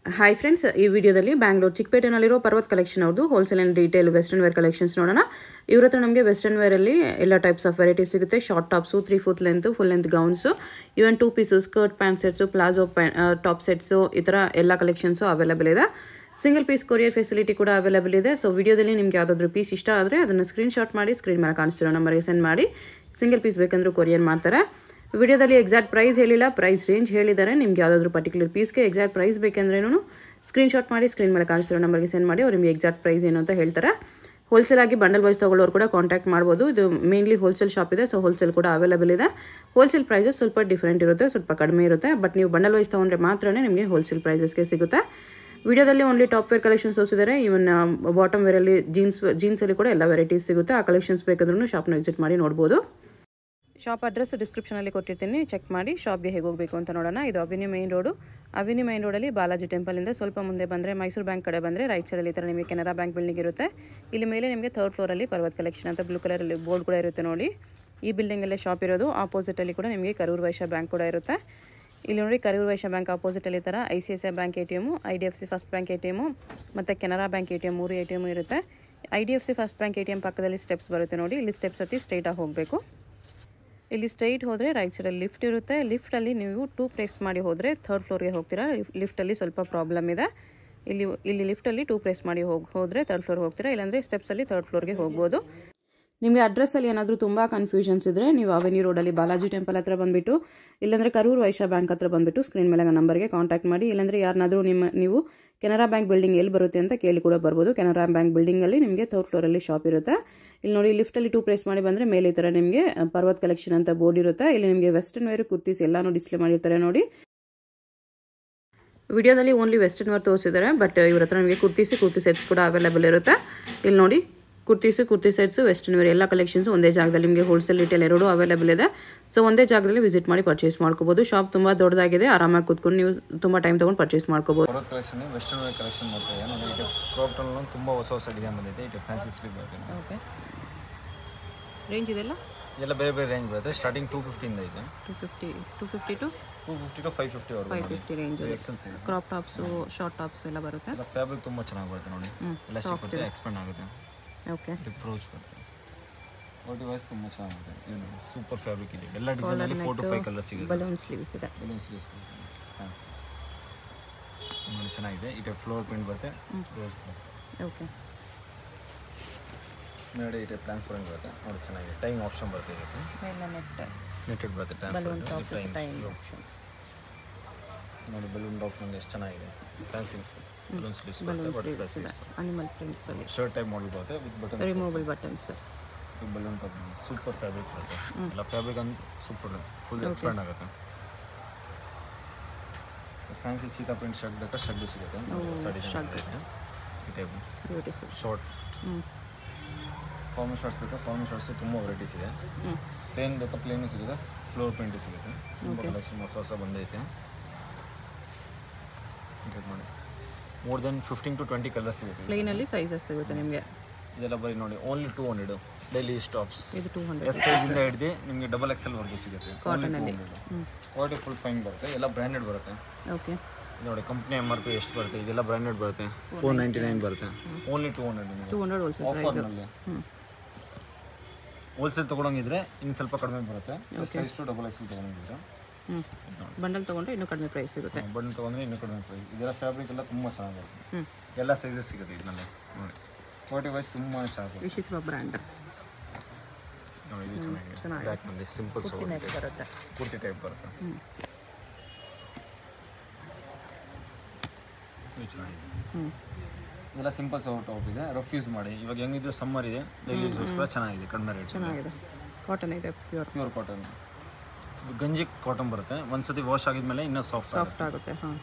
Hi friends ಈ ವಿಡಿಯೋದಲ್ಲಿ ಬ್ಯಾಂಗ್ಳೂರು ಚಿಕ್ಕಪೇಟೆನಲ್ಲಿರೋ ಪರ್ವತ್ ಕಲೆಕ್ಷನ್ ಅವ್ರದ್ದು wholesale and retail western wear collections ನೋಡೋಣ ಇವ್ರ ಹತ್ರ ನಮಗೆ ವೆಸ್ಟರ್ನ್ ವೇರಲ್ಲಿ ಎಲ್ಲ ಟೈಪ್ಸ್ ಆಫ್ ವೆರೈಟೀಸ್ ಸಿಗುತ್ತೆ short tops three foot length full length gowns even two piece skirt pant sets palazzo ಪ್ಯಾ ಟಾಪ್ ಸೆಟ್ಸು ಈ ಥರ ಎಲ್ಲ ಕಲೆಕ್ಷನ್ಸು ಅವೈಲೇಬಲ್ ಇದೆ ಸಿಂಗಲ್ ಪೀಸ್ ಕೊರಿಯರ್ ಫೆಸಿಲಿಟಿ ಕೂಡ ಅವೈಲೇಬಲ್ ಇದೆ ಸೊ ವಿಡಿಯೋದಲ್ಲಿ ನಿಮ್ಗೆ ಯಾವುದಾದ್ರೂ ಪೀಸ್ ಇಷ್ಟ ಆದರೆ ಅದನ್ನು ಸ್ಕ್ರೀನ್ಶಾಟ್ ಮಾಡಿ ಸ್ಕ್ರೀನ್ ಮೇಲೆ ಕಾಣಿಸ್ತಿರೋ ನಂಬರ್ಗೆ ಸೆಂಡ್ ಮಾಡಿ ಸಿಂಗಲ್ ಪೀಸ್ ಬೇಕಂದ್ರೂ ಕೊರಿಯರ್ ಮಾಡ್ತಾರೆ ವಿಡಿಯೋದಲ್ಲಿ ಎಕ್ಸಾಕ್ಟ್ ಪ್ರೈಸ್ ಹೇಳಿಲ್ಲ ಪ್ರೈಸ್ ರೇಂಜ್ ಹೇಳಿದ್ದಾರೆ ನಿಮ್ಗೆ ಯಾವುದಾದ್ರೂ ಪರ್ಟಿಕ್ಯುಲರ್ ಪೀಸ್ಗೆ ಎಕ್ಸಾಕ್ಟ್ ಪ್ರೈಸ್ ಬೇಕೆಂದ್ರೇನು ಸ್ಕ್ರೀನ್ಶಾಟ್ ಮಾಡಿ ಸ್ಕ್ರೀನ್ ಮೇಲೆ ಕಾಣಿಸ್ತಿರೋ ನಂಬರ್ಗೆ ಸೆಂಡ್ ಮಾಡಿ ಅವ್ರು ನಿಮಗೆ ಎಕ್ಸಾಕ್ಟ್ ಪ್ರೈಸ್ ಏನು ಅಂತ ಹೇಳ್ತಾರೆ ಹೋಲ್ಸೇಲ್ ಆಗಿ ಬಂಡಲ್ ವೈಸ್ ತೊಗೊಳ್ಳೋರು ಕೂಡ ಕಾಂಟ್ಯಾಕ್ಟ್ ಮಾಡ್ಬೋದು ಇದು ಮೇನ್ಲಿ ಹೋಲ್ಸೇಲ್ ಶಾಪ್ ಇದೆ ಸೊ ಹೋಲ್ಸೇಲ್ ಕೂಡ ಅವೈಲೇಬಲ್ ಇದೆ ಹೋಲ್ಸೇಲ್ ಪ್ರೈಸಸ್ ಸ್ವಲ್ಪ ಡಿಫ್ರೆಂಟ್ ಇರುತ್ತೆ ಸ್ವಲ್ಪ ಕಡಿಮೆ ಇರುತ್ತೆ ಬಟ್ ನೀವು ಬಂಡಲ್ ವೈಸ್ ತೊಗೊಂಡ್ರೆ ಮಾತ್ರ ನಿಮಗೆ ಹೋಲ್ಸೇಲ್ ಪ್ರೈಸಸ್ಗೆ ಸಿಗುತ್ತೆ ವಿಡಿಯೋದಲ್ಲಿ ಓನ್ಲಿ ಟಾಪ್ ವೇರ್ ಕಲೆಕ್ಷನ್ಸ್ ತೋರಿಸಿದ್ದಾರೆ ಇವನ್ ಬಾಟಮ್ ವೇರಲ್ಲಿ ಜೀನ್ಸ್ ಜೀನ್ಸಲ್ಲಿ ಕೂಡ ಎಲ್ಲ ವೆರೈಟೀಸ್ ಸಿಗುತ್ತೆ ಆ ಕಲೆಕ್ಷನ್ಸ್ ಬೇಕಾದ್ರೂ ಶಾಪ್ನ ವಿಸಿಟ್ ಮಾಡಿ ನೋಡ್ಬೋದು ಶಾಪ್ ಅಡ್ರೆಸ್ ಡಿಸ್ಕ್ರಿಪ್ಷನಲ್ಲಿ ಕೊಟ್ಟಿರ್ತೀನಿ ಚೆಕ್ ಮಾಡಿ ಶಾಪ್ಗೆ ಹೇಗೆ ಹೋಗಬೇಕು ಅಂತ ನೋಡೋಣ ಇದು avenue main road avenue main ರೋಡಲ್ಲಿ ಬಾಲಾಜಿ ಟೆಂಪಲಿಂದ ಸ್ವಲ್ಪ ಮುಂದೆ ಬಂದರೆ ಮೈಸೂರು ಬ್ಯಾಂಕ್ ಕಡೆ ಬಂದರೆ ರೈಟ್ ಸೈಡಲ್ಲಿ ಈ ಥರ ನಿಮಗೆ ಕೆನರಾ ಬ್ಯಾಂಕ್ ಬಿಲ್ಡಿಂಗ್ ಇರುತ್ತೆ ಇಲ್ಲಿ ಮೇಲೆ ನಿಮಗೆ ಥರ್ಡ್ ಫ್ಲೋರಲ್ಲಿ ಪರ್ವತ್ ಕಲೆಕ್ಷನ್ ಅಂತ ಬ್ಲೂ ಕಲರಲ್ಲಿ ಬೋರ್ಡ್ ಕೂಡ ಇರುತ್ತೆ ನೋಡಿ ಈ ಬಿಲ್ಡಿಂಗಲ್ಲೇ ಶಾಪ್ ಇರೋದು ಆಪೋಸಿಟಲ್ಲಿ ಕೂಡ ನಿಮಗೆ ಕರೂರ್ ವೈಶ್ಯ ಬ್ಯಾಂಕ್ ಕೂಡ ಇರುತ್ತೆ ಇಲ್ಲಿ ನೋಡಿ ಕರೂರ್ ವೈಶ್ಯ ಬ್ಯಾಂಕ್ ಆಪೋಸಿಟಲ್ಲಿ ಈ ಥರ I C I C I bank A T M I D F C first bank A T M ಮತ್ತು Canara bank A T M ಮೂರು ಎ ಟಿ ಎಮ್ ಇರುತ್ತೆ I D F C first bank A T M ಪಕ್ಕದಲ್ಲಿ steps ಬರುತ್ತೆ ನೋಡಿ ಇಲ್ಲಿ steps ಹತ್ತಿ ಸ್ಟ್ರೈಟಾಗಿ ಹೋಗಬೇಕು ಇಲ್ಲಿ ಸ್ಟ್ರೈಟ್ ಹೋದರೆ ರೈಟ್ ಸೈಡಲ್ಲಿ ಲಿಫ್ಟ್ ಇರುತ್ತೆ ಲಿಫ್ಟಲ್ಲಿ ನೀವು ಟೂ ಪ್ರೆಸ್ ಮಾಡಿ ಹೋದರೆ ಥರ್ಡ್ ಫ್ಲೋರ್ಗೆ ಹೋಗ್ತೀರಾ ಲಿಫ್ಟಲ್ಲಿ ಸ್ವಲ್ಪ ಪ್ರಾಬ್ಲಮ್ ಇದೆ ಇಲ್ಲಿ ಇಲ್ಲಿ ಲಿಫ್ಟಲ್ಲಿ ಟೂ ಪ್ರೆಸ್ ಮಾಡಿ ಹೋಗಿ ಹೋದರೆ ಥರ್ಡ್ ಫ್ಲೋರ್ಗೆ ಹೋಗ್ತೀರಾ ಇಲ್ಲಾಂದರೆ ಸ್ಟೆಪ್ಸಲ್ಲಿ ಥರ್ಡ್ ಫ್ಲೋರ್ಗೆ ಹೋಗ್ಬೋದು ನಿಮಗೆ ಅಡ್ರೆಸ್ಸಲ್ಲಿ ಏನಾದರೂ ತುಂಬ ಕನ್ಫ್ಯೂಷನ್ಸ್ ಇದ್ದರೆ ನೀವು ಅವೆನ್ಯೂ ರೋಡಲ್ಲಿ ಬಾಲಾಜಿ ಟೆಂಪಲ್ ಹತ್ರ ಬಂದುಬಿಟ್ಟು ಇಲ್ಲಾಂದರೆ ಕರೂರ್ ವೈಶ್ಯ ಬ್ಯಾಂಕ್ ಹತ್ರ ಬಂದುಬಿಟ್ಟು ಸ್ಕ್ರೀನ್ ಮೇಲೆ ನಂಬರ್ಗೆ ಕಾಂಟ್ಯಾಕ್ಟ್ ಮಾಡಿ ಇಲ್ಲಾಂದರೆ ಯಾರನ್ನಾದರೂ ನಿಮ್ಮ ನೀವು ಕೆನರಾ ಬ್ಯಾಂಕ್ ಬಿಲ್ಡಿಂಗ್ ಎಲ್ಲಿ ಬರುತ್ತೆ ಅಂತ ಕೇಳಿ ಕೂಡ ಬರ್ಬೋದು ಕೆನರಾ ಬ್ಯಾಂಕ್ ಬಿಲ್ಡಿಂಗಲ್ಲಿ ನಿಮಗೆ ಥರ್ಡ್ ಫ್ಲೋರಲ್ಲಿ ಶಾಪ್ ಇರುತ್ತೆ ಇಲ್ಲಿ ನೋಡಿ ಲಿಫ್ಟಲ್ಲಿ ಟೂ ಪ್ರೆಸ್ ಮಾಡಿ ಬಂದರೆ ಮೇಲೆ ಈ ಥರ ನಿಮಗೆ ಪರ್ವತ್ ಕಲೆಕ್ಷನ್ ಅಂತ ಬೋರ್ಡ್ ಇರುತ್ತೆ ಇಲ್ಲಿ ನಿಮಗೆ ವೆಸ್ಟರ್ನ್ ವೇರ್ ಕುರ್ತೀಸ್ ಎಲ್ಲಾನು ಡಿಸ್ಪ್ಲೇ ಮಾಡಿರ್ತಾರೆ ನೋಡಿ ವಿಡಿಯೋದಲ್ಲಿ ಓನ್ಲಿ ವೆಸ್ಟರ್ನ್ ವೇರ್ ತೋರಿಸಿದ್ದಾರೆ ಬಟ್ ಇವ್ರ ಹತ್ರ ನಿಮಗೆ ಕುರ್ತೀಸಿ ಕುರ್ತಿ ಸೆಟ್ಸ್ ಕೂಡ ಅವೈಲೇಬಲ್ ಇರುತ್ತೆ ಇಲ್ಲಿ ನೋಡಿ kurtis kurti sets western wear ಎಲ್ಲ ಕಲೆಕ್ಷನ್ಸ್ ಒಂದೇ ಜಾಗದಲ್ಲಿ ನಿಮಗೆ ಹೋಲ್ಸೇಲ್ ರಿಟೇಲ್ ಎರಡು ಅವೈಲೇಬಲ್ ಇದೆ ಸೊ ಒಂದೇ ಜಾಗದಲ್ಲಿ ವಿಸಿಟ್ ಮಾಡಿ ಪರ್ಚೇಸ್ ಮಾಡ್ಕೋಬೋದು ಶಾಪ್ ತುಂಬ ದೊಡ್ಡದಾಗಿದೆ ಆರಾಮಾಗಿ ಕೂತ್ಕೊಂಡು ನೀವು ತುಂಬ ಟೈಮ್ ತೊಗೊಂಡು ಪರ್ಚೇಸ್ ಮಾಡ್ಕೋಬೋದು Parvat collection western wear collection ಮಾಡ್ತಾ ಇದೆ ನೋಡಿ ಇದು ಕ್ರಾಪ್ ಟೌನ್ ತುಂಬ ಹೊಸ ಹೊಸ ಡಿಸೈನ್ ಬಂದಿದೆ ಇದು ಫ್ಯಾನ್ಸಿ ಸ್ಲೀವ್ ಬರುತ್ತೆ ಓಕೆ ರೇಂಜ್ ಇದೆಲ್ಲ ಎಲ್ಲ ಬೇರೆ ಬೇರೆ ರೇಂಜ್ ಬರುತ್ತೆ ಸ್ಟಾರ್ಟಿಂಗ್ ಟೂ ಫಿಫ್ಟಿಯಿಂದ ಇದೆ two fifty to fifty to two fifty to five fifty five ವರೆಗೂ ಫಿಫ್ಟಿ ರೇಂಜ್ ಎಕ್ಸೆಲ್ ಸಿಗುತ್ತೆ ಕ್ರಾಪ್ ಟಾಪ್ಸು ಶಾರ್ಟ್ ಟಾಪ್ಸ್ ಎಲ್ಲ ಬರುತ್ತೆ ಎಲ್ಲ ಫ್ಯಾಬ್ರಿಕ್ ತುಂಬ ಚೆನ್ನಾಗಿ ಬರುತ್ತೆ ನೋಡಿ ಎಲಾಸ್ಟಿಕ್ ಬರುತ್ತೆ ಎಕ್ಸ್ಪೆಂಡ್ ಆಗುತ್ತೆ ಓಕೆ ರಿಪ್ರೋಚ್ ಬರುತ್ತೆ ಓಟಿ ವೈಸ್ ತುಂಬ ಚೆನ್ನಾಗಿದೆ ಇದು ಸೂಪರ್ ಫ್ಯಾಬ್ರಿಕ್ ಇದೆ ಎಲ್ಲ ಡಿಸೈನಲ್ಲಿ ಫೋರ್ ಟು ಫೈವ್ ಕಲರ್ ಸಿಗುತ್ತೆ ಬಲೂನ್ ಸ್ಲೀವ್ಸ್ ಇದೆ ಬಲೂನ್ ಸ್ಲೀವ್ಸ್ ಫ್ಯಾನ್ಸಿ ನೋಡಿ ಚೆನ್ನಾಗಿದೆ ಇದು ಫ್ಲೋರ್ ಪ್ರಿಂಟ್ ಬರುತ್ತೆ ರೋಸ್ ಬರುತ್ತೆ ಓಕೆ ನೋಡಿ ಇದು ಟ್ರಾನ್ಸ್ಪರೆಂಟ್ ಬರುತ್ತೆ ನೋಡಿ ಚೆನ್ನಾಗಿದೆ ಟೈಮ್ ಆಪ್ಷನ್ ಬರುತ್ತೆ ಇದಕ್ಕೆ ಮೇಲೆ ನೆಟ್ ನೆಟೆಡ್ ಬರುತ್ತೆ ಬಲೂನ್ ಟಾಪ್ ಟ್ರಾನ್ಸ್ಪರೆಂಟ್ ಟೈಮ್ ನೋಡಿ ಬಲೂನ್ ಟಾಪ್ ನೋಡಿ ಎಷ್ಟು ಚೆನ್ನಾಗಿದೆ ಫ್ಯಾನ್ಸಿ ಬಲೂನ್ ಸ್ಲೀವ್ಸ್ ಬಲೂನ್ ಬರುತ್ತೆ ಸ್ಲೀವ್ಸ್ ಇದೆ ಅನಿಮಲ್ ಪ್ರಿಂಟ್ಸಲ್ಲಿ ಶರ್ಟ್ ಟೈಪ್ ಮಾಡಲ್ ಬರುತ್ತೆ with button removable buttons balloon top super fabric ಬರುತ್ತೆ ಎಲ್ಲ ಫ್ಯಾಬ್ರಿಕ್ ಅಂದ್ರೆ ಸೂಪರ್ ಫುಲ್ ಎಕ್ಸ್ಪ್ಯಾಂಡ್ ಆಗುತ್ತೆ ಫ್ಯಾನ್ಸಿ ಚೀತಾ ಪ್ರಿಂಟ್ ಶರ್ಟ್ ಬೇಕಾ ಶರ್ಟ್ ಸಿಗುತ್ತೆ ಹೊಸ ಡಿಸೈನ್ ಈ ಟೈಪ್ ಬ್ಯೂಟಿಫುಲ್ ಶಾರ್ಟ್ ಹ್ಞೂ ಫಾರ್ಮಲ್ ಶಾರ್ಟ್ಸ್ ಬೇಕಾ ಫಾರ್ಮಲ್ ಶಾರ್ಟ್ಸ್ ತುಂಬ ವೆರೈಟೀಸ್ ಇದೆ ಹ್ಞೂ ಪ್ಲೇನ್ ಬೇಕಾ ಪ್ಲೇನು ಸಿಗುತ್ತೆ ಫ್ಲೋರ್ ಪ್ರಿಂಟು ಸಿಗುತ್ತೆ ತುಂಬ ಕಲೆಕ್ಷನ್ ಹೊಸ ಹೊಸ ಬಂದೈತೆ ಇದು ಮಾಡಿ more than fifteen to twenty colours ಸಿಗುತ್ತೆ ಪ್ಲೇನಲ್ಲಿ ಸೈಜಸ್ ಸಿಗುತ್ತೆ ನಿಮಗೆ ಇದೆಲ್ಲ ಬರೀ ನೋಡಿ only two hundred daily stops ಇದು ಟೂ ಹಂಡ್ರೆಡ್ ಎಸ್ ಸೈಜಿಂದ ಹಿಡಿದು ನಿಮಗೆ ಡಬಲ್ ಎಕ್ಸೆಲ್ ವರೆಗೂ ಸಿಗುತ್ತೆ ಕಾಟನಲ್ಲಿ ಹ್ಞೂ ಕ್ವಾಲಿಟಿ ಫುಲ್ ಫೈನ್ ಬರುತ್ತೆ ಎಲ್ಲ ಬ್ರ್ಯಾಂಡೆಡ್ ಬರುತ್ತೆ ಓಕೆ ಇದು ನೋಡಿ ಕಂಪ್ನಿ ಎಮ್ ಆರ್ ಪಿ ಎಷ್ಟು ಬರುತ್ತೆ ಇದೆಲ್ಲ ಬ್ರ್ಯಾಂಡೆಡ್ ಬರುತ್ತೆ ಫೋರ್ ನೈಂಟಿ ನೈನ್ ಬರುತ್ತೆ ಓನ್ಲಿ ಟೂ ಹಂಡ್ರೆಡ್ ನಿಮಗೆ ಟೂ ಹಂಡ್ರೆಡ್ ಹೋಲ್ಸೇಲ್ ಪ್ರೈಸ್ ಆಫರ್ನಲ್ಲಿ ಹ್ಞೂ ಹೋಲ್ಸೇಲ್ ತೊಗೊಳಂಗಿದ್ರೆ ಇನ್ನು ಸ್ವಲ್ಪ ಕಡಿಮೆ ಬರುತ್ತೆ ಸೈಜ್ ಟು ಡಬಲ್ ಎಕ್ಸೆಲ್ ತೊಗೊಳಂಗಿದ್ರೆ ಹ್ಞೂ ಬಂಡಲ್ ತೊಗೊಂಡ್ರೆ ಇನ್ನೂ ಕಡಿಮೆ ಪ್ರೈಸ್ ಸಿಗುತ್ತೆ ಬಣ್ಣ ತೊಗೊಂಡ್ರೆ ಇನ್ನೂ ಕಡಿಮೆ ಪ್ರೈಸ್ ಇದೆಲ್ಲ ಫ್ಯಾಬ್ರಿಕ್ ಎಲ್ಲ ತುಂಬ ಚೆನ್ನಾಗಿರುತ್ತೆ ಹ್ಞೂ ಎಲ್ಲ ಸೈಜಸ್ ಸಿಗುತ್ತೆ ಇದರಲ್ಲಿ ನೋಡಿ ಕ್ವಾಲಿಟಿ ವೈಸ್ ತುಂಬ ಚೆನ್ನಾಗಿದೆ ವಿಚಿತ್ರ ಬ್ರ್ಯಾಂಡ್ ನೋಡಿ ಇದು ಚೆನ್ನಾಗಿದೆ ಚೆನ್ನಾಗಿದೆ. ಬ್ಯಾಕ್ನಲ್ಲಿ ಸಿಂಪಲ್ ಸೋಲ್ ಬರುತ್ತೆ ಕುರ್ತಿ ಟೈಪ್ ಬರುತ್ತೆ ಹ್ಞೂ ಇದು ಚೆನ್ನಾಗಿದೆ ಹ್ಞೂ ಇದೆಲ್ಲ ಸಿಂಪಲ್ ಸೋಲ್ ಟಾಪ್ ಇದೆ ರಫ್ ಯೂಸ್ ಮಾಡಿ ಇವಾಗ ಹೆಂಗಿದ್ರು ಸಮ್ಮರ್ ಇದೆ ಡೈಲಿ ಯೂಸ್ಗೋಸ್ಕರ ಚೆನ್ನಾಗಿದೆ ಕಡಿಮೆ ರೇಟ್ ಚೆನ್ನಾಗಿದೆ ಕಾಟನ್ ಇದೆ ಪ್ಯೂರ್ ಪ್ಯೂರ್ ಕಾಟನ್ ಇದು ಗಂಜಿ ಕಾಟನ್ ಬರುತ್ತೆ ಒಂದ್ಸತಿ ವಾಶ್ ಆಗಿದ್ಮೇಲೆ ಇನ್ನೂ ಸಾಫ್ಟ್ ಸಾಫ್ಟ್ ಆಗುತ್ತೆ ಹಾಂ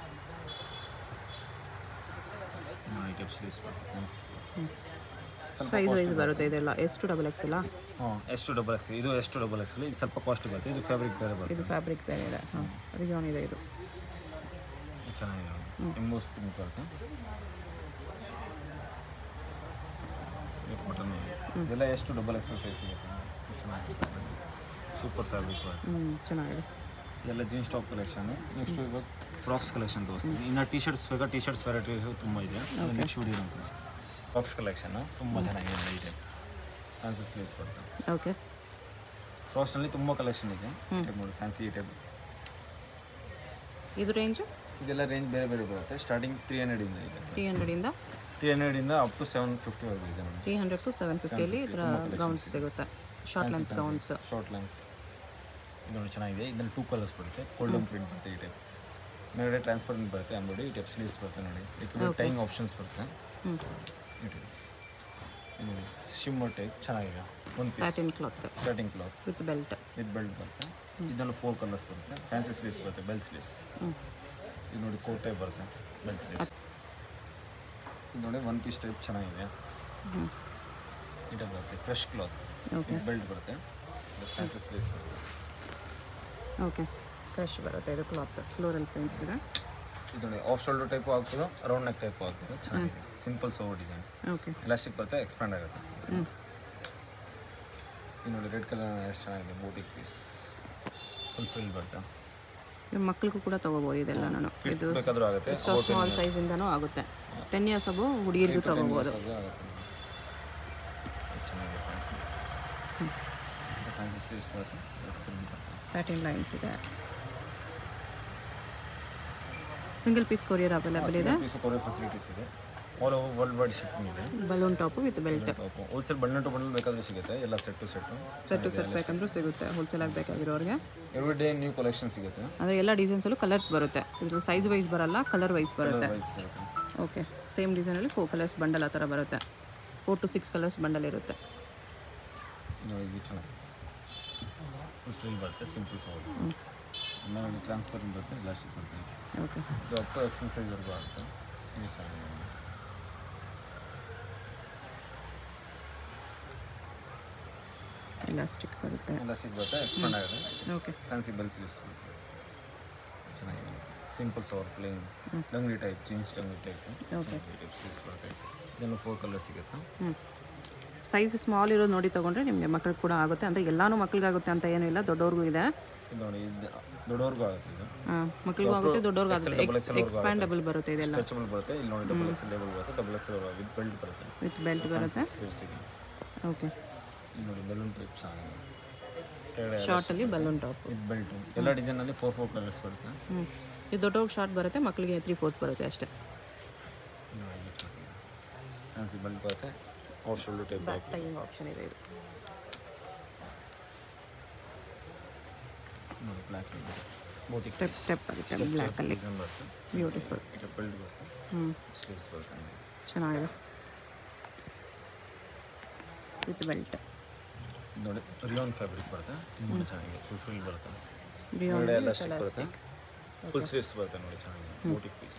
ಈ ಟೈಪ್ ಸ್ಲೀವ್ಸ್ ಬರುತ್ತೆ ಸೈಜ್ ವೈಸ್ ಬರುತ್ತೆ ಇದೆಲ್ಲ ಎಷ್ಟು ಡಬಲ್ ಎಕ್ಸ್ ಇಲ್ಲ ಹಾಂ ಎಷ್ಟು ಡಬಲ್ ಎಕ್ಸ್ ಇದು ಎಷ್ಟು ಡಬಲ್ ಎಕ್ಸ್ ಇದು ಸ್ವಲ್ಪ ಕಾಸ್ಟ್ ಬರುತ್ತೆ ಇದು ಫ್ಯಾಬ್ರಿಕ್ ಬೇರೆ ಬರುತ್ತೆ ಇದು ಫ್ಯಾಬ್ರಿಕ್ ಬೇರೆ ಇದೆ ಹಾಂ ರಿಜಾನ್ ಇದೆ ಇದು ಇದು ಚೆನ್ನಾಗಿದೆ ಎಂಬೋಸ್ ಪಿಂಕ್ ಬರುತ್ತೆ ಇದು cotton ಇದೆ. ಇದೆಲ್ಲ ಎಷ್ಟು ಡಬಲ್ ಎಕ್ಸ್ ಸೈಜ್ ಸಿಗುತ್ತೆ ಚೆನ್ನಾಗಿದೆ ಸೂಪರ್ ಫ್ಯಾಬ್ರಿಕ್ ಬರುತ್ತೆ ಹ್ಞೂ ಚೆನ್ನಾಗಿದೆ ಇದೆಲ್ಲ ಜೀನ್ಸ್ ಟಾಪ್ ಕಲೆಕ್ಷನ್ ನೆಕ್ಸ್ಟ್ ಇವಾಗ ಫ್ರಾಕ್ಸ್ ಕಲೆಕ್ಷನ್ ತೋರಿಸ್ತೀನಿ ಇನ್ನು ಟಿ ಶರ್ಟ್ಸ್ ಬೇಕಾ ಟಿ ಶರ್ಟ್ಸ್ ವೆರೈಟೀಸು ತುಂಬ ಇದೆ ನೆಕ್ಸ್ಟ್ ವಿಡಿಯೋ ಅಂತ ಫ್ರಾಕ್ಸ್ ಕಲೆಕ್ಷನ್ ತುಂಬ ಚೆನ್ನಾಗಿದೆ ಇದೆ ಫ್ಯಾನ್ಸಿ ಸ್ಲೀವ್ಸ್ ಬರ್ತದೆ ಓಕೆ ಫ್ರಾಕ್ಸ್ನಲ್ಲಿ ತುಂಬ ಕಲೆಕ್ಷನ್ ಇದೆ ಟೈಪ್ ನೋಡಿ ಫ್ಯಾನ್ಸಿ ಟೈಪ್ ಇದು ರೇಂಜು ಇದೆಲ್ಲ ರೇಂಜ್ ಬೇರೆ ಬೇರೆ ಬರುತ್ತೆ ಸ್ಟಾರ್ಟಿಂಗ್ ತ್ರೀ ಹಂಡ್ರೆಡಿಂದ ಇದೆ ತ್ರೀ ಹಂಡ್ರೆಡಿಂದ ತ್ರೀ ಹಂಡ್ರೆಡಿಂದ ಅಪ್ ಟು ಸೆವೆನ್ ಫಿಫ್ಟಿವರೆಗೂ ಇದೆ madam three hundred to seven ಫಿಫ್ಟಿಯಲ್ಲಿ ಇದರ ಗೌನ್ಸ್ ಸಿಗುತ್ತೆ short length gowns short length ಇದು ನೋಡಿ ಚೆನ್ನಾಗಿದೆ ಇದರಲ್ಲಿ ಟೂ ಕಲರ್ಸ್ ಬರುತ್ತೆ ಗೋಲ್ಡನ್ ಪ್ರಿಂಟ್ ಬರುತ್ತೆ ಈ ಟೈಪ್ ಮೇಲ್ಗಡೆ ಟ್ರಾನ್ಸ್ಪರೆಂಟ್ ಬರುತ್ತೆ ಆಮೇಲೆ ನೋಡಿ ಈ ಟೈಪ್ ಸ್ಲೀವ್ಸ್ ಬರುತ್ತೆ ನೋಡಿ ಇದಕ್ಕೆ ಟೈಮ್ ಆಪ್ಷನ್ಸ್ ಬರುತ್ತೆ ಹ್ಞೂ ಈ ಟೈಪ್ ಇದು ನೋಡಿ ಶಿಮ್ಮರ್ ಟೈಪ್ ಚೆನ್ನಾಗಿದೆ ಒಂದು piece satin cloth starting cloth with belt with belt ಬರುತ್ತೆ ಇದರಲ್ಲಿ ಫೋರ್ ಕಲರ್ಸ್ ಬರುತ್ತೆ ಫ್ಯಾನ್ಸಿ ಸ್ಲೀವ್ಸ್ ಬರುತ್ತೆ ಬೆಲ್ ಸ್ಲೀವ್ಸ್ ಹ್ಞೂ ಇದು ನೋಡಿ ಕೋಟ್ ಟೈಪ್ ಬರುತ್ತೆ ಬೆಲ್ ಸ್ಲೀವ್ಸ್ ಇದು ನೋಡಿ ಒನ್ ಪೀಸ್ ಟೈಪ್ ಚೆನ್ನಾಗಿದೆ ಹ್ಞೂ ಈ ಟೈಪ್ ಬರುತ್ತೆ ಕ್ರಶ್ ಕ್ಲಾತ್ ಓಕೆ ಬೆಲ್ಟ್ ಬರುತ್ತೆ ಫ್ಯಾನ್ಸಿ ಸ್ಲೀವ್ಸ್ ಬರುತ್ತೆ ಓಕೆ ಕ್ರಶ್ ಬರುತ್ತೆ ಇದು ಕ್ಲಾತ್ ಫ್ಲೋರಲ್ ಪ್ರಿಂಟ್ಸ್ ಇದೆ ಇದು ನೋಡಿ ಆಫ್ ಶೋಲ್ಡರ್ ಟೈಪು ಆಗ್ತದೆ ರೌಂಡ್ ನೆಕ್ ಟೈಪು ಆಗ್ತದೆ ಚೆನ್ನಾಗಿದೆ simple sober design okay elastic ಬರುತ್ತೆ ಎಕ್ಸ್ಪ್ಯಾಂಡ್ ಆಗುತ್ತೆ ಹ್ಞೂ ಇದು ನೋಡಿ ರೆಡ್ ಕಲರ್ ಎಷ್ಟು ಚೆನ್ನಾಗಿದೆ ಬೂಟಿ ಪೀಸ್ ಫುಲ್ ಫಿಲ್ ಬರುತ್ತೆ ಇದು ಮಕ್ಕಳಿಗೂ ಕೂಡ ತೊಗೋಬೋದು ಇದೆಲ್ಲ ನಾನು ಕಿಡ್ಸ್ ಇದು ಬೇಕಾದರೂ ಆಗುತ್ತೆ ಎಕ್ಸ್ಟ್ರಾ ಸ್ಮಾಲ್ ಸೈಜಿಂದನೂ ಆಗುತ್ತೆ ಟೆನ್ ಇಯರ್ಸ್ ಅಬು ಹುಡುಗಿರಿಗೂ ತೊಗೋಬೋದು ಅದು ಆಗುತ್ತೆ ಇದು ಚೆನ್ನಾಗಿದೆ ಫ್ಯಾನ್ಸಿ ಫ್ಯಾನ್ಸಿ ಸ್ಲೀವ್ಸ್ ಬರುತ್ತೆ print ಬರುತ್ತೆ. ಸ್ಯಾಟಿನ್ ಲೈನ್ಸ್ ಇದೆ ಸಿಂಗಲ್ ಪೀಸ್ ಕೊರಿಯರ್ ಅವೈಲೇಬಲ್ ಇದೆ ಪೀಸು ಕೊರಿಯರ್ ಫೆಸಿಲಿಟೀಸ್ ಇದೆ all over world wide shipping ಇದೆ balloon top with belt wholesale bundle to bundle ಬೇಕಾದ್ರೆ ಸಿಗುತ್ತೆ ಎಲ್ಲ set to set set to set ಬೇಕಂದ್ರೂ ಸಿಗುತ್ತೆ ಹೋಲ್ಸೇಲ್ ಆಗಿ ಬೇಕಾಗಿರೋರಿಗೆ ಎವ್ರಿ ಡೇ ನ್ಯೂ ಕಲೆಕ್ಷನ್ ಸಿಗುತ್ತೆ ಅಂದರೆ ಎಲ್ಲ ಡಿಸೈನ್ಸಲ್ಲೂ ಕಲರ್ಸ್ ಬರುತ್ತೆ ಇದ್ರ ಸೈಜ್ ವೈಸ್ ಬರಲ್ಲ ಕಲರ್ ವೈಸ್ ಬರುತ್ತೆ ವೈಸ್ ಬರುತ್ತೆ ಓಕೆ ಸೇಮ್ ಡಿಸೈನಲ್ಲಿ ಫೋರ್ ಕಲರ್ಸ್ ಬಂಡಲ್ ಆ ಥರ ಬರುತ್ತೆ four to six colours bundle ಇರುತ್ತೆ ನೋಡಿ ಇದು ಚೆನ್ನಾಗಿ ಫುಲ್ ಫ್ರಿಲ್ ಬರುತ್ತೆ ಸಿಂಪಲ್ ಸೋಲ್ ಆಮೇಲೆ ಟ್ರಾನ್ಸ್ಪರೆಂಟ್ ಬರುತ್ತೆ ಎಲಾಸ್ಟಿಕ್ ಬರುತ್ತೆ ಓಕೆ ಇದು ಅಪ್ ಎಕ್ಸೆಲ್ ಸೈಜ್ವರೆಗೂ ಆಗುತ್ತೆ ಇದು ಚೆನ್ನಾಗಿದೆ ಎಲಾಸ್ಟಿಕ್ ಬರುತ್ತೆ ಎಲಾಸ್ಟಿಕ್ ಬರುತ್ತೆ ಎಕ್ಸ್ಪಾಂಡ್ ಆಗುತ್ತೆ ಓಕೆ ಫ್ಯಾನ್ಸಿ ಬೆಲ್ ಸ್ಲೀವ್ಸ್ ಬರುತ್ತೆ ಚೆನ್ನಾಗಿದೆ ಸಿಂಪಲ್ ಸೋರ್ plain dungaree type jeans dungaree type Okay. Type sleeves ಬರುತ್ತೆ ಇದನ್ನು ಫೋರ್ ಕಲರ್ ಸಿಗುತ್ತೆ ಹ್ಞೂ ಸೈಜ್ ಸ್ಮಾಲ್ ಇರೋದು ನೋಡಿ ತೊಗೊಂಡ್ರೆ ನಿಮಗೆ ಮಕ್ಳಿಗೆ ಕೂಡ ಆಗುತ್ತೆ ಅಂದರೆ ಎಲ್ಲನೂ ಮಕ್ಳಿಗಾಗುತ್ತೆ ಅಂತ ಏನೂ ಇಲ್ಲ ದೊಡ್ಡವ್ರಿಗೂ ಇದೆ ಇದು ನೋಡಿ ಇದು ದೊಡ್ಡವ್ರಿಗೂ ಆಗುತ್ತೆ ಇದು ಹಾಂ ಮಕ್ಳಿಗೂ ಆಗುತ್ತೆ ದೊಡ್ಡವ್ರಿಗೂ ಆಗುತ್ತೆ ಎಕ್ಸ್ ಎಕ್ಸ್ಪ್ಯಾಂಡಬಲ್ ಬರುತ್ತೆ ಇದೆಲ್ಲ ಸ್ಟ್ರೆಚಬಲ್ ಬರುತ್ತೆ ಇಲ್ಲಿ ನೋಡಿ ಡಬಲ್ ಎಕ್ಸೆಲ್ ಲೇಬಲ್ ಬರುತ್ತೆ ಡಬಲ್ ಎಕ್ಸೆಲ್ ವಿತ್ ಬೆಲ್ಟ್ ಬರುತ್ತೆ ವಿತ್ ಬೆಲ್ಟ್ ಬರುತ್ತೆ ಸ್ಲೀವ್ಸ್ ಇದೆ ಓಕೆ ಇಲ್ಲಿ ನೋಡಿ ಬೆಲೂನ್ ಟೈಪ್ ಚೆನ್ನಾಗಿದೆ ಕೆಳಗಡೆ ಶಾರ್ಟಲ್ಲಿ ಬಲೂನ್ ಟಾಪ್ ವಿತ್ ಬೆಲ್ಟು ಎಲ್ಲ ಡಿಸೈನಲ್ಲಿ ಫೋರ್ ಫೋರ್ ಕಲರ್ಸ್ ಬರುತ್ತೆ ಹ್ಞೂ ಇದು ದೊಡ್ಡವ್ರಿಗೆ ಶಾರ್ಟ್ ಬರುತ್ತೆ ಮಕ್ಕಳಿಗೆ ತ್ರೀ ಫೋರ್ತ್ ಬರುತ್ತೆ ಅಷ್ಟೇ ಫ್ಯಾನ್ಸಿ ಬೆಲ್ಟ್ ಬರುತ್ತೆ off shoulder type back tying option ಇದೆ ಇದು ನೋಡಿ ಬ್ಲ್ಯಾಕ್ ಬೋಟಿ ಸ್ಟೆಪ್ ಸ್ಟೆಪ್ ಆಗುತ್ತೆ ಬ್ಲ್ಯಾಕಲ್ಲಿ ಡಿಸೈನ್ ಬರುತ್ತೆ ಬ್ಯೂಟಿಫುಲ್ ಇದು ಬೆಲ್ಟ್ ಬರುತ್ತೆ ಹ್ಞೂ ಸ್ಲೀವ್ಸ್ ಬರುತ್ತೆ ಚೆನ್ನಾಗಿದೆ ವಿತ್ ಬೆಲ್ಟ್ ನೋಡಿ ರಿಯಾನ್ ಫ್ಯಾಬ್ರಿಕ್ ಬರುತ್ತೆ ತುಂಬ ಚೆನ್ನಾಗಿದೆ ಫುಲ್ ಫಿಲ್ ಬರುತ್ತೆ ರಿಯಾನ್ ಒಳ್ಳೆ ಎಲಾಸ್ಟಿಕ್ ಬರುತ್ತೆ ಫುಲ್ ಸ್ಲೀವ್ಸ್ ಬರುತ್ತೆ ನೋಡಿ ಚೆನ್ನಾಗಿದೆ ಬೋಟಿ ಪೀಸ್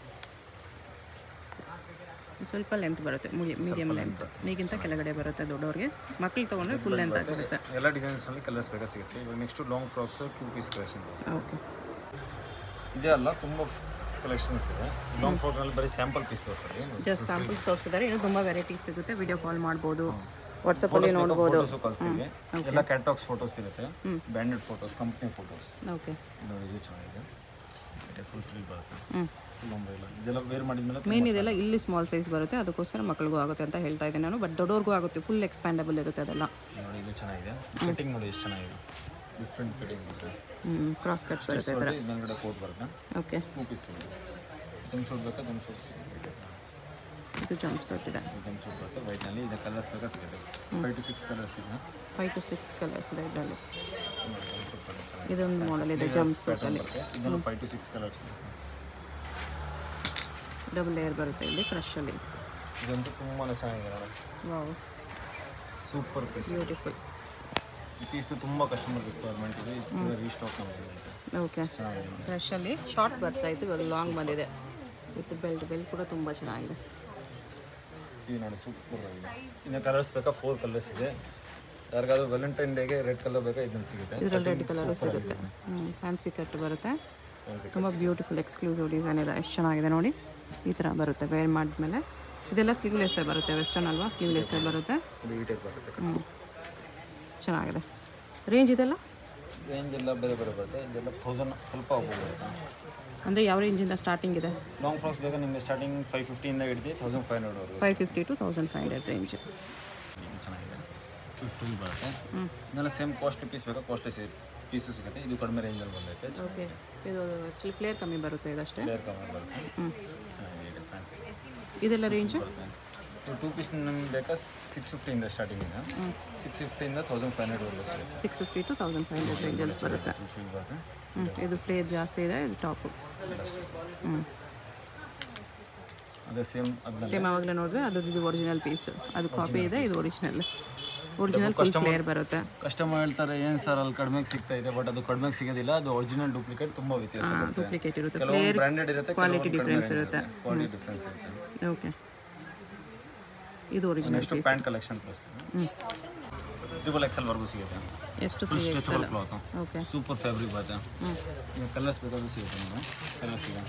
ಸ್ವಲ್ಪ ಲೆಂತ್ ಬರುತ್ತೆ ಮೀಡಿಯಮ್ ಲೆಂತ್ ನೀಗಿಂತ ಕೆಳಗಡೆ ಬರುತ್ತೆ ದೊಡ್ಡವ್ರಿಗೆ ಮಕ್ಳಿಗೆ ತೊಗೊಂಡ್ರೆ ಫುಲ್ ಲೆಂತ್ ಆಗಿರುತ್ತೆ ಎಲ್ಲ ಡಿಸೈನ್ಸ್ನಲ್ಲಿ ಕಲರ್ಸ್ ಬೇಕಾ ಸಿಗುತ್ತೆ ಇವಾಗ next long frocks two piece collection okay ಇದೇ ಅಲ್ಲ ತುಂಬ ಕಲೆಕ್ಷನ್ಸ್ ಇದೆ ಲಾಂಗ್ ಫ್ರಾಕ್ನಲ್ಲಿ ಬರೀ ಸ್ಯಾಂಪಲ್ ಪೀಸ್ ತೋರಿಸ್ತಾರೆ ಜಸ್ಟ್ ಸ್ಯಾಂಪಲ್ಸ್ ತೋರಿಸಿದ್ದಾರೆ ಇನ್ನು ತುಂಬ ವೆರೈಟೀಸ್ ಸಿಗುತ್ತೆ ವಿಡಿಯೋ ಕಾಲ್ ಮಾಡ್ಬೋದು ವಾಟ್ಸಪ್ಪಲ್ಲಿ ನೋಡ್ಬೋದು ಫೋಟೋಸು ಕಳಿಸ್ತೀವಿ ಎಲ್ಲ ಕ್ಯಾಟಾಕ್ಸ್ ಫೋಟೋಸ್ ಇರುತ್ತೆ branded photos company photos okay ಇದು ಇದು ಚೆನ್ನಾಗಿದೆ ಫುಲ್ ಫ್ರೀ ಬರುತ್ತೆ ಹ್ಞೂ ಫುಲ್ ಅಂಬ್ರೆಲ್ಲ ಇದೆಲ್ಲ ವೇರ್ ಮಾಡಿದ್ಮೇಲೆ ಮೇನ್ ಇದೆಲ್ಲ ಇಲ್ಲಿ ಸ್ಮಾಲ್ ಸೈಜ್ ಬರುತ್ತೆ ಅದಕ್ಕೋಸ್ಕರ ಮಕ್ಕಳಿಗೂ ಆಗುತ್ತೆ ಅಂತ ಹೇಳ್ತಾ ಇದ್ದೀನಿ ನಾನು ಬಟ್ ದೊಡ್ಡವ್ರಿಗೂ ಆಗುತ್ತೆ ಫುಲ್ ಎಕ್ಸ್ಪ್ಯಾಂಡಬಲ್ ಇರುತ್ತೆ ಅದೆಲ್ಲ ನೋಡಿ ಇದು ಚೆನ್ನಾಗಿದೆ ಕಟಿಂಗ್ ನೋಡಿ ಎಷ್ಟು ಚೆನ್ನಾಗಿದೆ ಡಿಫ್ರೆಂಟ್ ಕಟಿಂಗ್ ಬರುತ್ತೆ ಹ್ಞೂ ಕ್ರಾಸ್ ಕಟ್ ಬರುತ್ತೆ ಬರುತ್ತೆ ಇದೊಂದು ಕೋಟ್ ಬರುತ್ತೆ okay two piece jumpsuit ಬೇಕಾ ಜಂಪ್ ಸೂಟ್ ಸಿಗುತ್ತೆ ಇದು ಜಂಪ್ ಸೂಟ್ ಇದೆ ಜಂಪ್ ಸೂಟ್ ಬರುತ್ತೆ ವೈಟ್ನಲ್ಲಿ ಇದು ಕಲರ್ಸ್ ಬೇಕಾ ಸಿಗುತ್ತೆ ಫೈವ್ ಟು ಸಿಕ್ಸ್ ಕಲರ್ಸ್ ಇದೆ ಫೈವ್ ಟು ಸಿಕ್ಸ್ ಕಲರ್ಸ್ ಇದೆ ಇದರಲ್ಲಿ ನೋಡಿ ಜಂಪ್ ಸೂಟ್ ಕಲರ್ ಚೆನ್ನಾಗಿದೆ ಇದೊಂದು ಮಾಡೆಲ್ ಇದೆ ಜಂಪ್ ಸೂಟಲ್ಲಿ ಬರುತ್ತೆ ಇದನ್ನು ಫೈವ್ ಟು ಸಿಕ್ಸ್ ಕಲರ್ಸ್ ಇದೆ ಡಬಲ್ ಲೇಯರ್ ಬರುತ್ತೆ ಇಲ್ಲಿ ಕ್ರಶಲ್ಲಿ ಇದಂತೂ ತುಂಬಾ ಚೆನ್ನಾಗಿದೆ ನೋಡಿ ವಾವ್ ಸೂಪರ್ ಪೀಸ್ ಬ್ಯೂಟಿಫುಲ್ ಈ ಪೀಸ್ದು ತುಂಬ ಕಸ್ಟಮರ್ ರಿಕ್ವೈರ್ಮೆಂಟ್ ಇದೆ ಇದು ರೀಸ್ಟಾಕ್ ಮಾಡಿದೆ ಓಕೆ ಚೆನ್ನಾಗಿದೆ ನೋಡಿ ಕ್ರಶಲ್ಲಿ ಶಾರ್ಟ್ ಬರ್ತಾ ಇತ್ತು ಇವಾಗ ಲಾಂಗ್ ಬಂದಿದೆ ವಿತ್ ಬೆಲ್ಟ್ ಬೆಲ್ಟ್ ಕೂಡ ತುಂಬ ಚೆನ್ನಾಗಿದೆ ಇದು ನೋಡಿ ಸೂಪರ್ ಆಗಿದೆ ಇನ್ನು ಕಲರ್ಸ್ ಬೇಕಾ ಫೋರ್ ಕಲರ್ಸ್ ಇದೆ ಯಾರಿಗಾದ್ರೂ ವ್ಯಾಲೆಂಟೈನ್ ಡೇಗೆ ರೆಡ್ ಕಲರ್ ಬೇಕಾ ಇದನ್ನು ಸಿಗುತ್ತೆ ಇದರಲ್ಲಿ ರೆಡ್ ಕಲರು ಸಿಗುತ್ತೆ ಹ್ಞೂ ಫ್ಯಾನ್ಸಿ ಕಟ್ ಬರುತ್ತೆ ತುಂಬ ಬ್ಯೂಟಿಫುಲ್ ಎಕ್ಸ್ಕ್ಲೂಸಿವ್ ಡಿಸೈನ್ ಇದೆ ಎಷ್ಟು ಚೆನ್ನಾಗಿದೆ ನೋಡಿ ಈ ಥರ ಬರುತ್ತೆ ವೇರ್ ಮಾಡಿದ್ಮೇಲೆ ಇದೆಲ್ಲ ಸ್ಲೀವ್ಲೆಸ್ಸೇ ಬರುತ್ತೆ ವೆಸ್ಟರ್ನ್ ಅಲ್ವಾ ಸ್ಲೀವ್ಲೆಸ್ಸೇ ಬರುತ್ತೆ ಇದು ಈ ಟೈಪ್ ಬರುತ್ತೆ ಹ್ಞೂ ಚೆನ್ನಾಗಿದೆ ರೇಂಜ್ ಇದೆಲ್ಲ ರೇಂಜ್ ಎಲ್ಲ ಬೇರೆ ಬೇರೆ ಬರುತ್ತೆ ಇದೆಲ್ಲ ಥೌಸಂಡ್ ಸ್ವಲ್ಪ ಹೋಗ್ಬೋದು ಬರುತ್ತೆ ಅಂದರೆ ಯಾವ ರೇಂಜಿಂದ ಸ್ಟಾರ್ಟಿಂಗ್ ಇದೆ ಲಾಂಗ್ ಫ್ರಾಕ್ಸ್ ಬೇಕಾದ್ರೆ ನಿಮಗೆ ಸ್ಟಾರ್ಟಿಂಗ್ ಫೈವ್ ಫಿಫ್ಟಿಯಿಂದ ಹಿಡಿದು ತೌಸಂಡ್ ಫೈವ್ ಹಂಡ್ರೆಡ್ವರೆಗೂ five fifty to thousand five hundred range ಇದು ಚೆನ್ನಾಗಿದೆ ಇದು ಫುಲ್ ಬರುತ್ತೆ ಇದೆಲ್ಲ ಸೇಮ್ ಕಾಸ್ಟ್ಲಿ ಪೀಸ್ ಬೇಕಾ ಕಾಸ್ಟ್ಲಿ ಪೀಸು ಸಿಗುತ್ತೆ ಇದು ಕಡಿಮೆ ರೇಂಜಲ್ಲಿ ಬಂದೈತೆ ಓಕೆ ಇದು ಆ್ಯಕ್ಚುಲಿ ಫ್ಲೇರ್ ಕಮ್ಮಿ ಬರುತ್ತೆ ಇದಷ್ಟೇ ಕ್ಲಿಯರ್ ಕವರ್ ಬರುತ್ತೆ ಹ್ಞೂ ಚೆನ್ನಾಗಿದೆ ಫ್ಯಾನ್ಸಿ ಇದೆಲ್ಲ ರೇಂಜು ಬರುತ್ತೆ ಟೂ ಪೀಸ್ ನಮ್ಗೆ ಬೇಕಾ ಸಿಕ್ಸ್ ಫಿಫ್ಟಿಯಿಂದ ಸ್ಟಾರ್ಟಿಂಗ್ ಇದೆ ಸಿಕ್ಸ್ ಫಿಫ್ಟಿಯಿಂದ ತೌಸಂಡ್ ಫೈವ್ ಹಂಡ್ರೆಡ್ವರೆಗೂ ಸಿಗುತ್ತೆ six fifty to thousand five hundred ರೇಂಜಲ್ಲಿ ಬರುತ್ತೆ ಫುಲ್ ಫುಲ್ ಬರುತ್ತೆ ಹ್ಞೂ ಇದು ಫ್ಲೇರ್ ಜಾಸ್ತಿ ಇದೆ ಇದು ಟಾಪು ಹ್ಞೂ ಅದೇ ಸೇಮ್ ಅದನ್ನ ಸೇಮ್ ಆವಾಗಲೇ ನೋಡಿದ್ರೆ ಅದು ಇದು ಒರಿಜಿನಲ್ ಪೀಸ್ ಅದು ಕಾಪಿ ಇದೆ ಇದು ಒರಿಜಿನಲ್ ಒರಿಜಿನಲ್ ಫುಲ್ ಫ್ಲೇರ್ ಬರುತ್ತೆ ಕಸ್ಟಮರ್ ಹೇಳ್ತಾರೆ ಏನು ಸರ್ ಅಲ್ಲಿ ಕಡಿಮೆಗೆ ಸಿಗ್ತಾ ಇದೆ ಬಟ್ ಅದು ಕಡಿಮೆಗೆ ಸಿಗೋದಿಲ್ಲ ಅದು ಒರಿಜಿನಲ್ ಡೂಪ್ಲಿಕೇಟ್ ತುಂಬ ವ್ಯತ್ಯಾಸ ಇರುತ್ತೆ ಡೂಪ್ಲಿಕೇಟ್ ಇರುತ್ತೆ ಕೆಲವೊಂದು ಬ್ರ್ಯಾಂಡೆಡ್ ಇರುತ್ತೆ quality ಕೆಲವೊಂದು ಕಡಿಮೆ difference ಇರುತ್ತೆ. ಕ್ವಾಲಿಟಿ ಡಿಫ್ರೆನ್ಸ್ ಇರುತ್ತೆ ಓಕೆ ಇದು original next pant collection plus ಹ್ಞೂ ಟ್ರಿಬಲ್ ಎಕ್ಸೆಲ್ ವರ್ಗೂ ಸಿಗುತ್ತೆ ಎಷ್ಟು full stretchable cloth okay super fabric ಬರುತ್ತೆ ಹ್ಞೂ ಈಗ ಕಲರ್ಸ್ ಬೇಕಾದ್ರೂ ಸಿಗುತ್ತೆ ನಿಮಗೆ ಕಲರ್ಸ್ ಇದೆ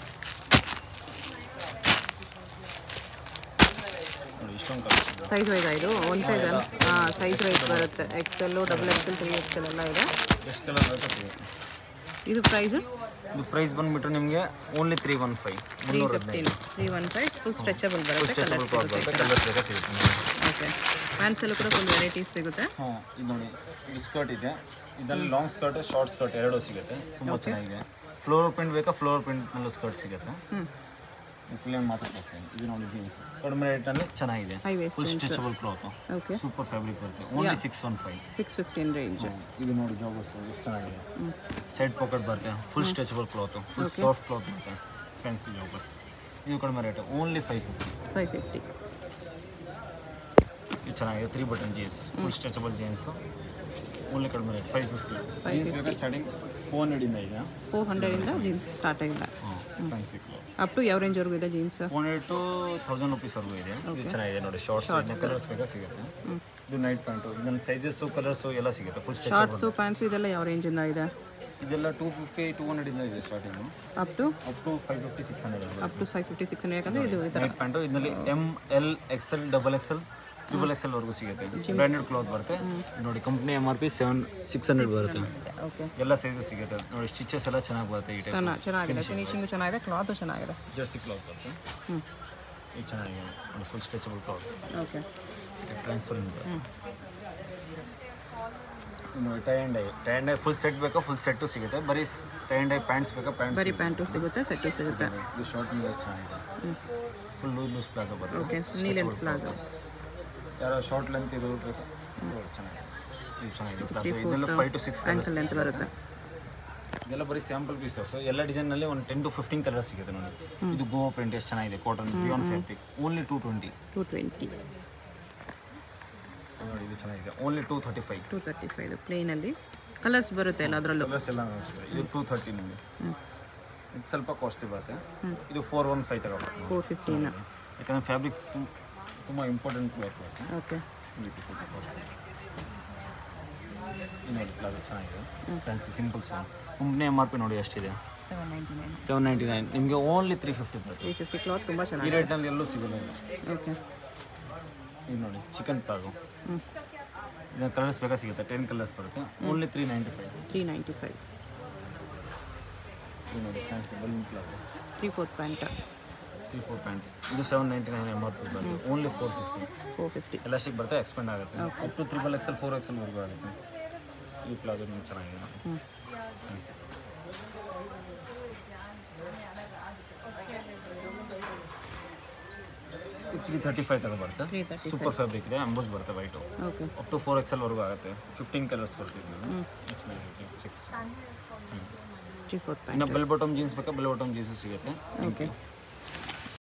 ನೋಡಿ ಇಷ್ಟೊಂದು ಕಲರ್ಸ್ ಇದೆ ಸೈಜ್ ವೈಸ್ ಇದು ಒನ್ ಸೈಜ್ ಹಾಂ ಸೈಜ್ ವೈಸ್ ಬರುತ್ತೆ XL double XL three XL ಎಲ್ಲ ಇದೆ ಎಷ್ಟು ಕಲರ್ ಬೇಕೋ ಸಿಗುತ್ತೆ ಇದು ಪ್ರೈಸು ಇದು ಪ್ರೈಸ್ ಬಂದುಬಿಟ್ರೆ ನಿಮಗೆ only three one five three ಮುನ್ನೂರ fifteen three one five full stretchable ಬರುತ್ತೆ ಸ್ಟ್ರೆಚಬಲ್ ಕಲರ್ ಕ್ಲಾತ್ ಬರುತ್ತೆ ಕಲರ್ಸ್ ಬೇಕಾ ಸಿಗುತ್ತೆ ನಿಮಗೆ ಓಕೆ ಪ್ಯಾಂಟ್ಸಲ್ಲೂ ಕೂಡ ಫುಲ್ ವೆರೈಟೀಸ್ ಸಿಗುತ್ತೆ ಹಾಂ ಇದು ನೋಡಿ ಇದು ಸ್ಕರ್ಟ್ ಇದೆ ಇದರಲ್ಲಿ ಲಾಂಗ್ ಸ್ಕರ್ಟ್ ಶಾರ್ಟ್ ಸ್ಕರ್ಟ್ ಎರಡೂ ಸಿಗುತ್ತೆ ತುಂಬ ಚೆನ್ನಾಗಿದೆ ಫ್ಲೋರ್ ಪ್ರಿಂಟ್ ಬೇಕಾ ಫ್ಲೋರ್ ಪ್ರಿಂಟ್ನಲ್ಲೂ ಸ್ಕರ್ಟ್ ಸಿಗುತ್ತೆ ಹ್ಞೂ ಕ್ಲಿಯರ್ ಮಾತ್ರ ತೋರಿಸ್ತೀನಿ ಇದು ನೋಡಿ ಜೀನ್ಸ್ ಕಡಿಮೆ ರೇಟಲ್ಲಿ ಚೆನ್ನಾಗಿದೆ high waist full stretchable cloth okay super fabric ಬರುತ್ತೆ only six one five six fifteen range ಇದು ನೋಡಿ ಜಾಬರ್ಸ್ ಎಷ್ಟು ಚೆನ್ನಾಗಿದೆ ಸೈಡ್ ಪಾಕೆಟ್ ಬರುತ್ತೆ full stretchable cloth full soft cloth ಬರುತ್ತೆ ಫ್ಯಾನ್ಸಿ ಜಾಬರ್ಸ್ ಇದು ಕಡಿಮೆ rate only five fifty five fifty ಇದು ಚೆನ್ನಾಗಿದೆ three button jeans full stretchable jeans only ಕಡಿಮೆ ರೇಟ್ ಫೈವ್ ಫಿಫ್ಟಿ ಜೀನ್ಸ್ ಬೇಕಾ ಸ್ಟಾರ್ಟಿಂಗ್ ಫೋರ್ ಹಂಡ್ರೆಡಿಂದ ಇದೆ ಫೋರ್ ಹಂಡ್ರೆಡಿಂದ ಜೀನ್ಸ್ ಸ್ಟಾರ್ಟ್ ಆಗಿದೆ ಹಾಂ ಫ್ಯಾನ್ಸಿ ಕ್ಲಾತ್ ಅಪ್ ಟು ಯಾವ ರೇಂಜ್ವರೆಗೂ ಇದೆ jeans four hundred to thousand ರುಪೀಸ್ವರೆಗೂ ಇದೆ ಇದು ಚೆನ್ನಾಗಿದೆ ನೋಡಿ ಶಾರ್ಟ್ಸ್ ಕಲರ್ಸ್ ಬೇಕಾ ಸಿಗುತ್ತೆ ಇದು ನೈಟ್ ಪ್ಯಾಂಟು ಇದನ್ನ ಸೈಜಸ್ಸು ಕಲರ್ಸು ಎಲ್ಲ ಸಿಗುತ್ತೆ ಫುಲ್ ಸ್ಟ್ರೆಚಬಲ್ ಶಾರ್ಟ್ಸು ಪ್ಯಾಂಟ್ಸು ಇದೆಲ್ಲ ಯಾವ ರೇಂಜಿಂದ ಇದೆ ಇದೆಲ್ಲ ಟೂ ಫಿಫ್ಟಿ ಟೂ ಹಂಡ್ರೆಡಿಂದ ಇದೆ starting up to up to five fifty six hundred up to five fifty six hundred ಯಾಕಂದರೆ ಇದು ಈ ಥರ ನೈಟ್ ಪ್ಯಾಂಟು ಇದರಲ್ಲಿ M L XL double XL triple XL ವರೆಗೂ ಸಿಗುತ್ತೆ ಬ್ರ್ಯಾಂಡೆಡ್ ಕ್ಲಾತ್ ಬರುತ್ತೆ ನೋಡಿ company M R P seven six hundred ಬರುತ್ತೆ ಓಕೆ ಎಲ್ಲ ಸೈಜಸ್ ಸಿಗುತ್ತೆ ನೋಡಿ ಸ್ಟಿಚಸ್ ಎಲ್ಲ ಚೆನ್ನಾಗಿ ಬರುತ್ತೆ ಈ ಟೈಪ್ ಚೆನ್ನಾಗಿ ಚೆನ್ನಾಗಿದೆ ಫಿನಿಶಿಂಗು ಚೆನ್ನಾಗಿದೆ ಕ್ಲಾತು ಚೆನ್ನಾಗಿದೆ ಜರ್ಸಿ ಕ್ಲಾತ್ ಬರುತ್ತೆ ಹ್ಞೂ ಇದು ಚೆನ್ನಾಗಿದೆ ನೋಡಿ full stretchable cloth okay transparent ನೋಡಿ tie and dye tie and dye full set ಬೇಕಾ ಫುಲ್ ಸೆಟ್ಟು ಸಿಗುತ್ತೆ ಬರೀ ಟೈ ಆ್ಯಂಡ್ ಐ ಪ್ಯಾಂಟ್ಸ್ ಬೇಕಾ ಪ್ಯಾಂಟ್ಸ್ ಬರೀ ಪ್ಯಾಂಟು ಸಿಗುತ್ತೆ ಸೆಟ್ಟು ಸಿಗುತ್ತೆ ಇದು ಶಾರ್ಟ್ಸ್ ಚೆನ್ನಾಗಿದೆ ಫುಲ್ ಲೂಸ್ ಲೂಸ್ ಪ್ಲಾಜೋ ಬರುತ್ತೆ ಓಕೆ ನೀ ಲೆಂತ್ ಪ್ಲಾಜೋ ಯಾರೋ ಶಾರ್ಟ್ ಲೆಂತ್ ಇದು ಬೇಕಾ ಇದು ಚೆನ್ನಾಗಿದೆ ಇದು ಚೆನ್ನಾಗಿದೆ ಪ್ಲಾಜೋ ಇದೆಲ್ಲ five to six colours ankle length ಬರುತ್ತೆ ಇದೆಲ್ಲ ಬರೀ ಸ್ಯಾಂಪಲ್ ಪೀಸ್ ತೋರಿಸು ಎಲ್ಲ ಡಿಸೈನಲ್ಲಿ ಒಂದು ಟೆನ್ ಟು ಫಿಫ್ಟೀನ್ ಕಲರ್ ಸಿಗುತ್ತೆ ನೋಡಿ ಇದು ಗೋವಾ ಪ್ರಿಂಟ್ ಎಷ್ಟು ಚೆನ್ನಾಗಿದೆ cotton pure fabric only two twenty two twenty ನೋಡಿ ಇದು ಚೆನ್ನಾಗಿದೆ only two thirty five two thirty five ಪ್ಲೇನಲ್ಲಿ ಕಲರ್ಸ್ ಬರುತ್ತೆ ಎಲ್ಲ ಅದರಲ್ಲೂ ಕಲರ್ಸ್ ಎಲ್ಲ ಅನಿಸ್ತದೆ ಇದು ಟೂ ಥರ್ಟಿ ನಿಮಗೆ ಹ್ಞೂ ಇದು ಸ್ವಲ್ಪ ಕಾಸ್ಟ್ಲಿ ಬರುತ್ತೆ ಹ್ಮ್. ಇದು ಫೋರ್ ಒನ್ ಫೈವ್ ತಗೋಬೇಕು ಫೋರ್ ಫಿಫ್ಟೀನ್ ಯಾಕಂದರೆ ಫ್ಯಾಬ್ರಿಕ್ ತುಂಬ ಇಂಪಾರ್ಟೆಂಟ್ ಕ್ಲಾತ್ ಬರುತ್ತೆ ಓಕೆ ಇದಕ್ಕೆ ಸ್ವಲ್ಪ ಕಾಸ್ಟ್ಲಿ ನೋಡಿ ಪ್ಲಾಜೋ ಚೆನ್ನಾಗಿದೆ fancy simples company M R P ನೋಡಿ ಎಷ್ಟಿದೆ seven ninety nine seven ninety nine ನಿಮಗೆ ಓನ್ಲಿ ತ್ರೀ ಫಿಫ್ಟಿ ಬರುತ್ತೆ ತ್ರೀ ಫಿಫ್ಟಿ ಕ್ಲಾತ್ ತುಂಬ ಈ ಚೆನ್ನಾಗಿದೆ ರೇಟ್ನಲ್ಲಿ ಎಲ್ಲೂ ಸಿಗೋಲ್ಲ ಇದು. ಓಕೆ ಇದು ನೋಡಿ ಚಿಕನ್ ಪ್ಲಾಜೋ ಹ್ಞೂ ಇದನ್ನ ಕಲರ್ಸ್ ಬೇಕಾ ಸಿಗುತ್ತೆ ಟೆನ್ ಕಲರ್ಸ್ ಬರುತ್ತೆ only three ninety five three ninety five ಇದು ನೋಡಿ fancy balloon palazzo three fourth pant three four pant ಇದು seven ninety nine M R P ಬರುತ್ತೆ only four fifty four fifty elastic ಬರುತ್ತೆ expand ಆಗುತ್ತೆ up to triple XL four ಎಕ್ಸೆಲ್ವರೆಗೂ ಆಗುತ್ತೆ ಈ palazzo ನಿಮ್ಗೆ ಚೆನ್ನಾಗಿದೆ ಹ್ಞೂ ಫ್ಯಾನ್ಸಿ ತ್ರೀ ತರ್ಟಿ ಫೈವ್ ತಗೋ ಬರುತ್ತೆ ತ್ರೀ ತರ್ಟಿ ಸೂಪರ್ ಫ್ಯಾಬ್ರಿಕ್ ಇದೆ ಅಂಬೂಸ್ ಬರುತ್ತೆ white okay up to four ಎಕ್ಸೆಲ್ವರೆಗೂ ಆಗುತ್ತೆ ಫಿಫ್ಟೀನ್ ಕಲರ್ಸ್ ಬರ್ತಿದೆ ಹ್ಞೂ ಸಿಕ್ಸ್ ತ್ರೀ ಫೋರ್ತ್ ಪ್ಯಾಂಟ್ ಇನ್ನು ಬೆಲ್ ಬಾಟಮ್ ಜೀನ್ಸ್ ಬೇಕಾ ಬೆಲ್ ಬಾಟಮ್ ಜೀನ್ಸ್ ಸಿಗುತ್ತೆ ಓಕೆ